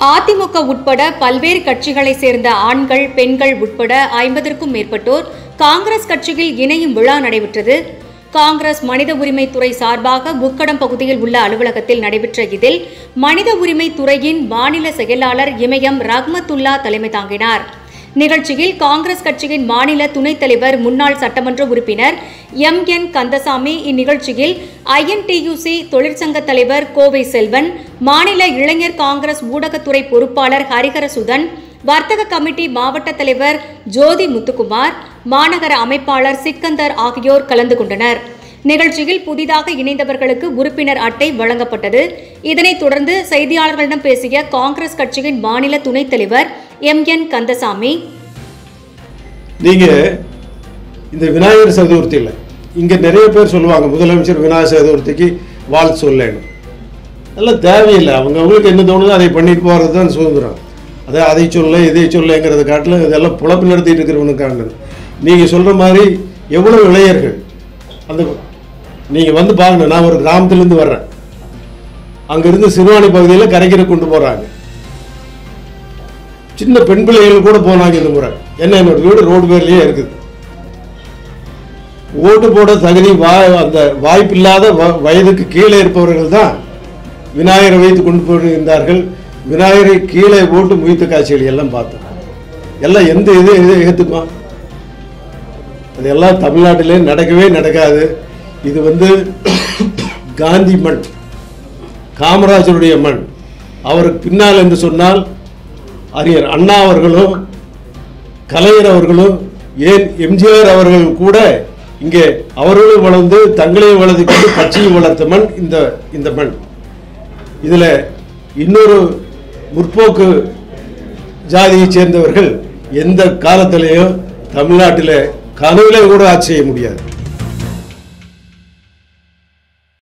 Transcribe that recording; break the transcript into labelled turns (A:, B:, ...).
A: அதிமுக உட்பட பல்வேறு கட்சிகளைச் சேர்ந்த ஆண்கள் பெண்கள் உட்பட ஐம்பதற்கும் மேற்பட்டோர் காங்கிரஸ் கட்சியில் இணையும் விழா நடைபெற்றது காங்கிரஸ் மனித உரிமைத்துறை சார்பாக உக்கடம் பகுதியில் உள்ள அலுவலகத்தில் நடைபெற்ற இதில் மனித உரிமை துறையின் மாநில செயலாளர் இமயம் ரஹ்மத்துல்லா தலைமை தாங்கினார் நிகழ்ச்சியில் காங்கிரஸ் கட்சியின் மாநில துணைத் தலைவர் முன்னாள் சட்டமன்ற உறுப்பினர் எம் என் கந்தசாமி இந்நிகழ்ச்சியில் ஐஎன்டியூசி தொழிற்சங்க தலைவர் கோவை செல்வன் மாநில இளைஞர் காங்கிரஸ் ஊடகத்துறை பொறுப்பாளர் ஹரிஹரசுதன் வர்த்தக கமிட்டி மாவட்ட தலைவர் ஜோதி முத்துக்குமார் மாநகர அமைப்பாளர் சிக்கந்தர் ஆகியோர் கலந்து கொண்டனர் நிகழ்ச்சியில் புதிதாக இணைந்தவர்களுக்கு உறுப்பினர் அட்டை வழங்கப்பட்டது இதனைத் தொடர்ந்து செய்தியாளர்களிடம் பேசிய காங்கிரஸ் கட்சியின் மாநில துணைத் தலைவர் எம் என் கந்தசாமி
B: நீங்க இந்த விநாயகர் சதுர்த்தியில் இங்க நிறைய பேர் சொல்லுவாங்க முதலமைச்சர் விநாயகர் சதுர்த்திக்கு வாழ்த்து சொல்லணும் அதெல்லாம் தேவையில்லை அவங்க அவங்களுக்கு என்ன தோணுதோ அதை பண்ணிட்டு போகிறது தான் சுதந்திரம் அதை அதை சொல்ல இதை சொல்லங்கிறத காட்டிலும் இதெல்லாம் புழப்பு நடத்திட்டு இருக்கிறவனுக்கான நீங்கள் சொல்கிற மாதிரி எவ்வளோ இளைஞர்கள் அந்த நீங்கள் வந்து பாருங்க நான் ஒரு கிராமத்துலேருந்து வர்றேன் அங்கேருந்து சிறுவாணி பகுதியில் கரைக்கிற கொண்டு போகிறாங்க சின்ன பெண் பிள்ளைகள் கூட போனாங்க இந்த முறை என்ன என்னோட வீடு ரோடு பேர்லயே இருக்குது ஓட்டு போட தகுதி வா அந்த வாய்ப்பில்லாத வ- வயதுக்கு கீழே இருப்பவர்கள் தான் விநாயகரை வைத்து கொண்டு போயிருந்தார்கள் விநாயகரை கீழே ஓட்டு முயத்த காட்சிகள் எல்லாம் பார்த்தோம் எல்லாம் எந்த இது இது ஏற்றுக்குமா அதெல்லாம் தமிழ்நாட்டிலே நடக்கவே நடக்காது இது வந்து காந்தி மண் காமராஜருடைய மண் அவருக்கு பின்னால் என்று சொன்னால் அறிஞர் அண்ணா அவர்களும் கலைஞர் அவர்களும் ஏன் எம்ஜிஆர் அவர்கள் கூட இங்கே அவர்களும் வளர்ந்து தங்களையும் வளர்த்து கொண்டு கட்சியை வளர்த்த மண் இந்த இந்த மண் இதில் இன்னொரு முற்போக்கு ஜாதியைச் சேர்ந்தவர்கள் எந்த காலத்திலேயும் தமிழ்நாட்டில் கனவுல கூட ஆட்சி செய்ய முடியாது